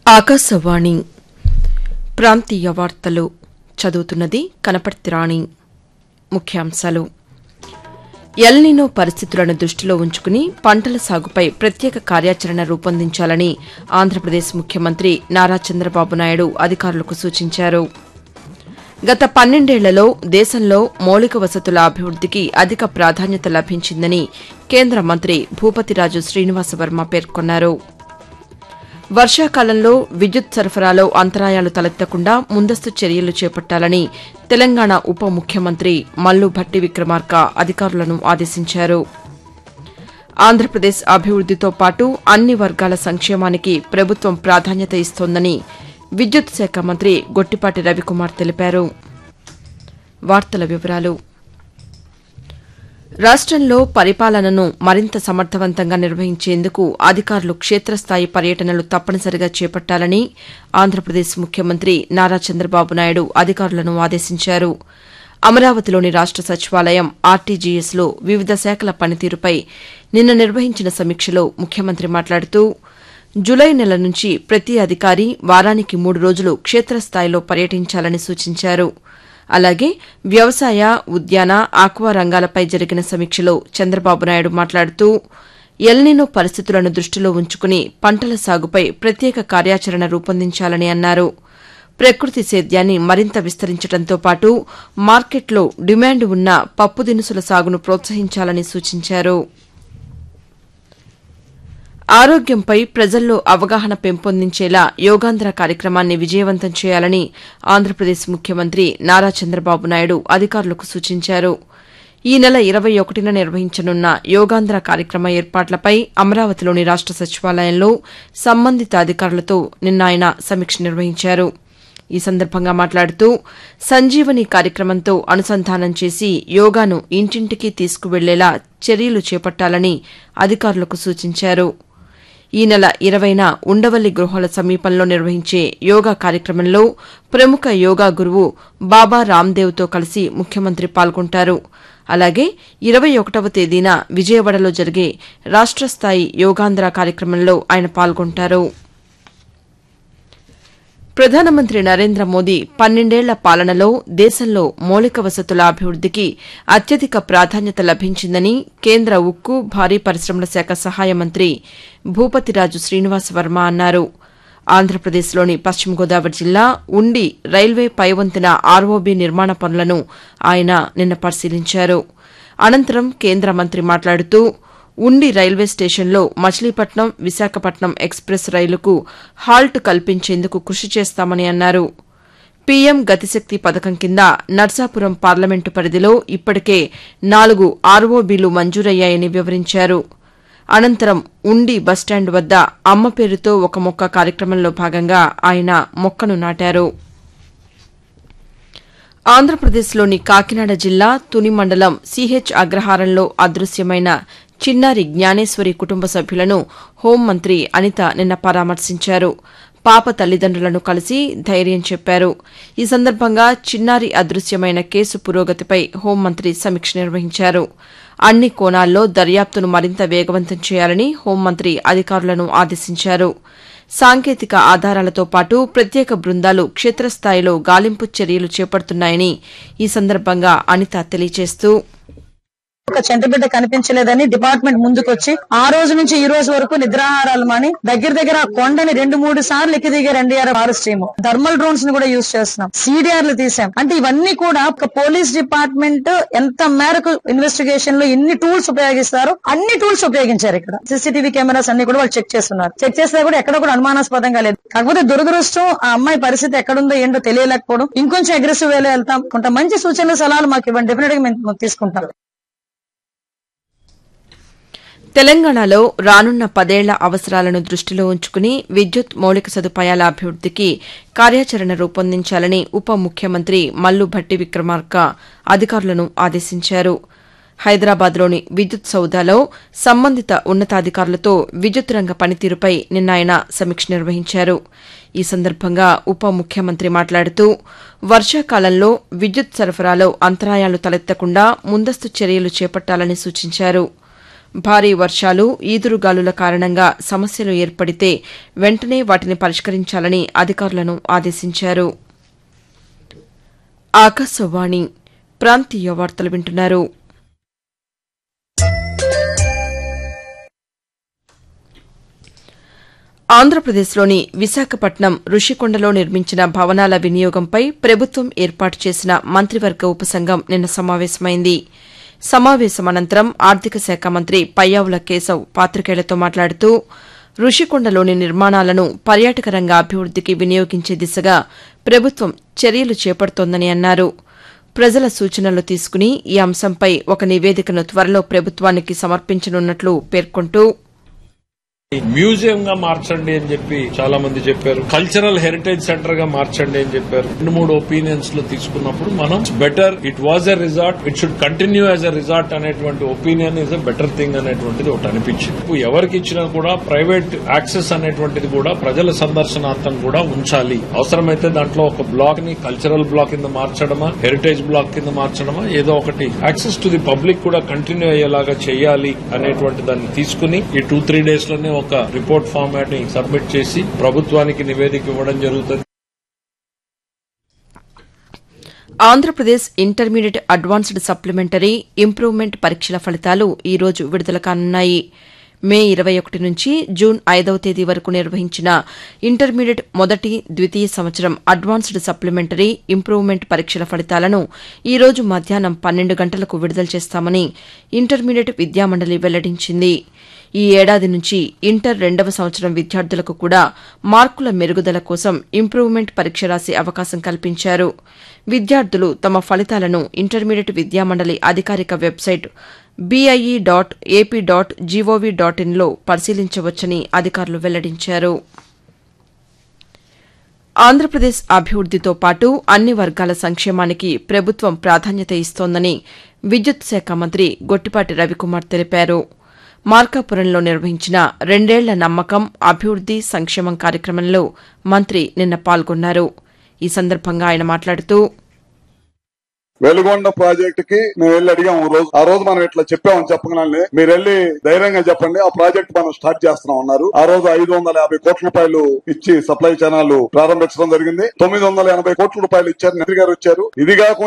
ఆకాశవాణి ప్రాంతీయ వార్తలు చదువుతున్నది కనపర్తి రాణి ముఖ్యాంశాలు ఎల్నినో పరిస్థితులను దృష్టిలో ఉంచుకుని పంటల సాగుపై ప్రత్యేక కార్యాచరణ రూపొందించాలని ఆంధ్రప్రదేశ్ ముఖ్యమంత్రి నారా చంద్రబాబు నాయుడు అధికారులకు సూచించారు గత పన్నెండేళ్లలో దేశంలో మౌలిక వసతుల అభివృద్దికి అధిక ప్రాధాన్యత లభించిందని కేంద్ర మంత్రి భూపతిరాజు శ్రీనివాసవర్మ పేర్కొన్నారు వర్షాకాలంలో విద్యుత్ సరఫరాలో అంతరాయాలు తలెత్తకుండా ముందస్తు చర్యలు చేపట్టాలని తెలంగాణ ఉప ముఖ్యమంత్రి మల్లు భట్టి విక్రమార్క అధికారులను ఆదేశించారు ఆంధ్రప్రదేశ్ అభివృద్దితో పాటు అన్ని వర్గాల సంక్షేమానికి ప్రభుత్వం ప్రాధాన్యత ఇస్తోందని విద్యుత్ శాఖ మంత్రి గొట్టిపాటి రవికుమార్ తెలిపారు వార్తల వివరాలు రాష్టంలో పరిపాలనను మరింత సమర్థవంతంగా నిర్వహించేందుకు అధికారులు క్షేత్రస్థాయి పర్యటనలు తప్పనిసరిగా చేపట్టాలని ఆంధ్రప్రదేశ్ ముఖ్యమంత్రి నారా చంద్రబాబు నాయుడు అధికారులను ఆదేశించారు అమరావతిలోని రాష్ట సచివాలయం ఆర్టీజీఎస్లో వివిధ శాఖల పనితీరుపై నిన్న నిర్వహించిన సమీక్షలో ముఖ్యమంత్రి మాట్లాడుతూ జులై నెల నుంచి ప్రతి అధికారి వారానికి మూడు రోజులు క్షేత్రస్థాయిలో పర్యటించాలని సూచించారు అలాగే వ్యవసాయ ఉద్యాన ఆక్వా రంగాలపై జరిగిన సమీక్షలో చంద్రబాబు నాయుడు మాట్లాడుతూ ఎల్నినో పరిస్థితులను దృష్టిలో ఉంచుకుని పంటల సాగుపై ప్రత్యేక కార్యాచరణ రూపొందించాలని అన్నారు ప్రకృతి సేద్యాన్ని మరింత విస్తరించడంతో పాటు మార్కెట్లో డిమాండ్ ఉన్న పప్పు దినుసుల సాగును ప్రోత్సహించాలని సూచించారు ఆరోగ్యంపై ప్రజల్లో అవగాహన పెంపొందించేలా యోగాంధ్ర కార్యక్రమాన్ని విజయవంతం చేయాలని ఆంధ్రప్రదేశ్ ముఖ్యమంత్రి నారా చంద్రబాబు నాయుడు అధికారులకు సూచించారు ఈ నెల ఇరవై ఒకటిన నిర్వహించనున్న యోగాంధ్ర కార్యక్రమ ఏర్పాట్లపై అమరావతిలోని రాష్ట సచివాలయంలో సంబంధిత అధికారులతో నిన్న ఆయన సమీక్ష నిర్వహించారు ఈ సందర్భంగా మాట్లాడుతూ సంజీవని కార్యక్రమంతో అనుసంధానం చేసి యోగాను ఇంటింటికి తీసుకువెళ్లేలా చర్యలు చేపట్టాలని అధికారులకు సూచించారు ఈ నెల ఇరవైన ఉండవల్లి గృహాల సమీపంలో నిర్వహించే యోగా కార్యక్రమంలో ప్రముఖ యోగా గురువు బాబా రామ్దేవ్తో కలిసి ముఖ్యమంత్రి పాల్గొంటారు అలాగే ఇరవై ఒకటవ తేదీన విజయవాడలో జరిగే రాష్ట స్థాయి యోగాంధ్ర కార్యక్రమంలో ఆయన పాల్గొంటారు ప్రధానమంత్రి నరేంద్ర మోదీ పన్నెండేళ్ల పాలనలో దేశంలో మౌలిక వసతుల అభివృద్దికి అత్యధిక ప్రాధాన్యత లభించిందని కేంద్ర ఉక్కు భారీ పరిశ్రమల శాఖ సహాయ మంత్రి భూపతిరాజు శ్రీనివాసవర్మ అన్నారు ఆంధ్రప్రదేశ్లోని పశ్చిమ గోదావరి జిల్లా ఉండి రైల్వే పైవంతెన ఆర్ఓబీ నిర్మాణ పనులను ఆయన నిన్న పరిశీలించారు అనంతరం కేంద్ర మంత్రి మాట్లాడుతూ ఉండి రైల్వే స్టేషన్లో మచిలీపట్నం విశాఖపట్నం ఎక్స్ప్రెస్ రైలుకు హాల్ట్ కల్పించేందుకు కృషి చేస్తామని అన్నారు పీఎం గతిశక్తి పథకం కింద నర్సాపురం పార్లమెంటు పరిధిలో ఇప్పటికే నాలుగు ఆర్ఓబీలు మంజూరయ్యాయని వివరించారు అనంతరం ఉండి బస్టాండ్ వద్ద అమ్మ పేరుతో ఒక మొక్క కార్యక్రమంలో భాగంగా ఆయన మొక్కను నాటారు ఆంధ్రప్రదేశ్లోని కాకినాడ జిల్లా తుని మండలం సిహెచ్ అగ్రహారంలో అదృశ్యమైన చిన్నారి జ్ఞానేశ్వరి కుటుంబ సభ్యులను హోంమంత్రి అనిత నిన్న పరామర్శించారు పాప తల్లిదండ్రులను కలిసి ధైర్యం చెప్పారు ఈ సందర్భంగా చిన్నారి అదృశ్యమైన కేసు పురోగతిపై హోంమంత్రి సమీక్ష నిర్వహించారు అన్ని కోణాల్లో దర్యాప్తును మరింత వేగవంతం చేయాలని హోంమంత్రి అధికారులను ఆదేశించారు సాంకేతిక ఆధారాలతో పాటు ప్రత్యేక బృందాలు క్షేత్రస్థాయిలో గాలింపు చర్యలు చేపడుతున్నాయని ఈ సందర్భంగా అనిత తెలియజేస్తూ ఒక చంటిబిడ్డ కనిపించలేదని డిపార్ట్మెంట్ ముందుకొచ్చి ఆ రోజు నుంచి ఈ రోజు వరకు నిద్రాహారాలు మాని దగ్గర దగ్గర ఆ కొండని రెండు మూడు సార్లు ఎక్కి దిగారు NDR forest team thermal drones ని కూడా యూజ్ చేస్తున్నాం సిడిఆర్లు తీసాం అంటే ఇవన్నీ కూడా ఒక పోలీస్ డిపార్ట్మెంట్ ఎంత మేరకు ఇన్వెస్టిగేషన్ లో ఎన్ని టూల్స్ ఉపయోగిస్తారో అన్ని టూల్స్ ఉపయోగించారు ఇక్కడ సీసీటీవీ కెమెరాస్ అన్ని కూడా వాళ్ళు చెక్ చేస్తున్నారు చెక్ చేస్తే కూడా ఎక్కడ కూడా అనుమానాస్పదంగా లేదు కాకపోతే దురదృష్టం ఆ అమ్మాయి పరిస్థితి ఎక్కడుందో ఏంటో తెలియలేకపోవడం ఇంకొంచెం అగ్రెసివ్ వేలో వెళ్తాం కొంత మంచి సూచనలు సలహాలు మాకు ఇవ్వండి డెఫినెట్ గా మేము తీసుకుంటాం తెలంగాణలో రానున్న పదేళ్ల అవసరాలను దృష్టిలో ఉంచుకుని విద్యుత్ మౌలిక సదుపాయాల అభివృద్దికి కార్యాచరణ రూపొందించాలని ఉప ముఖ్యమంత్రి మల్లు భట్టి విక్రమార్క అధికారులను ఆదేశించారు హైదరాబాద్లోని విద్యుత్ సౌదాలో సంబంధిత ఉన్నతాధికారులతో విద్యుత్ రంగ పనితీరుపై నిన్న ఆయన సమీక్ష నిర్వహించారు ఈ సందర్భంగా ఉప ముఖ్యమంత్రి మాట్లాడుతూ వర్షాకాలంలో విద్యుత్ సరఫరాలో అంతరాయాలు తలెత్తకుండా ముందస్తు చర్యలు చేపట్టాలని సూచించారు భారీ వర్షాలు ఈదురుగాలుల కారణంగా సమస్యలు ఏర్పడితే వెంటనే వాటిని పరిష్కరించాలని అధికారులను ఆదేశించారు ఆకాశవాణి ప్రాంతీయ వార్తలు వింటున్నారు ఆంధ్రప్రదేశ్లోని విశాఖపట్నం రుషికొండలో నిర్మించిన భవనాల వినియోగంపై ప్రభుత్వం ఏర్పాటు చేసిన మంత్రివర్గ ఉపసంఘం నిన్న సమావేశమైంది సమావేశం అనంతరం ఆర్థిక శాఖ మంత్రి పయ్యావుల కేశవ్ పాతికేయులతో మాట్లాడుతూ రుషికొండలోని నిర్మాణాలను పర్యాటక రంగ అభివృద్దికి వినియోగించే దిశగా ప్రభుత్వం చర్యలు చేపడుతోందని అన్నారు ప్రజల సూచనలు తీసుకుని ఈ అంశంపై ఒక నివేదికను త్వరలో ప్రభుత్వానికి సమర్పించనున్నట్లు పేర్కొంటూ మ్యూజియం గా మార్చండి అని చెప్పి చాలా మంది చెప్పారు కల్చరల్ హెరిటేజ్ సెంటర్ గా మార్చండి అని చెప్పారు రెండు మూడు ఒపీనియన్స్ లో తీసుకున్నప్పుడు మనం better it was a resort it should continue as a resort అనేటువంటి opinion is a better thing అనేటువంటిది ఒకటి అనిపించింది ఇప్పుడు ఎవరికి ఇచ్చినా కూడా ప్రైవేట్ యాక్సెస్ అనేటువంటిది కూడా ప్రజల సందర్శనార్థం కూడా ఉంచాలి అవసరమైతే దాంట్లో ఒక బ్లాక్ ని కల్చరల్ బ్లాక్ కింద మార్చడమా హెరిటేజ్ బ్లాక్ కింద మార్చడమా ఏదో ఒకటి యాక్సెస్ టు ది పబ్లిక్ కూడా కంటిన్యూ అయ్యేలాగా చేయాలి అనేటువంటి దాన్ని తీసుకుని ఈ టూ త్రీ డేస్ లోనే ఒక రిపోర్ట్ ఫార్మాట్ ని సబ్మిట్ చేసి ప్రభుత్వానికి నివేదిక ఇవ్వడం జరుగుతుంది Andhra Pradesh intermediate advanced supplementary improvement పరీక్షల ఫలితాలు ఈ రోజు విడుదల కానున్నాయి మే ఇరవై ఒకటి నుంచి జూన్ ఐదవ తేదీ వరకు నిర్వహించిన ఇంటర్మీడియట్ మొదటి ద్వితీయ సంవత్సరం అడ్వాన్స్డ్ సప్లిమెంటరీ ఇంప్రూవ్మెంట్ పరీక్షల ఫలితాలను ఈ రోజు మధ్యాహ్నం పన్నెండు గంటలకు విడుదల చేస్తామని ఇంటర్మీడియట్ విద్యామండలి వెల్లడించింది ఈ ఏడాది నుంచి ఇంటర్ రెండవ సంవత్సరం విద్యార్థులకు కూడా మార్కుల మెరుగుదల కోసం ఇంప్రూవ్మెంట్ పరీక్ష రాసే అవకాశం కల్పించారు విద్యార్థులు తమ ఫలితాలను ఇంటర్మీడియట్ విద్యామండలి అధికారిక website BIE dot AP dot GOV dot ఇన్లో పరిశీలించవచ్చని అధికారులు వెల్లడించారు ఆంధ్రప్రదేశ్ అభివృద్దితో పాటు అన్ని వర్గాల సంక్షేమానికి ప్రభుత్వం ప్రాధాన్యత ఇస్తోందని విద్యుత్ శాఖ మంత్రి గొట్టిపాటి రవికుమార్ తెలిపారు మార్కాపురంలో నిర్వహించిన రెండేళ్ల నమ్మకం అభివృద్ది సంక్షేమం కార్యక్రమంలో మంత్రి నిన్న పాల్గొన్నారు ఈ సందర్భంగా ఆయన మాట్లాడుతూ వెలుగొండ ప్రాజెక్ట్ కి మేము వెళ్ళి అడిగాం ఓ రోజు ఆ రోజు మనం ఇట్లా చెప్పామని చెప్పగానే మీరు వెళ్ళి ధైర్యంగా చెప్పండి ఆ ప్రాజెక్ట్ మనం స్టార్ట్ చేస్తున్నాం అన్నారు ఆ రోజు ఐదు వందల యాభై కోట్ల రూపాయలు ఇచ్చి సప్లై ఛానల్ ప్రారంభించడం జరిగింది తొమ్మిది వందల ఎనభై కోట్ల రూపాయలు ఇచ్చారు మంత్రి గారు వచ్చారు ఇది కాకుండా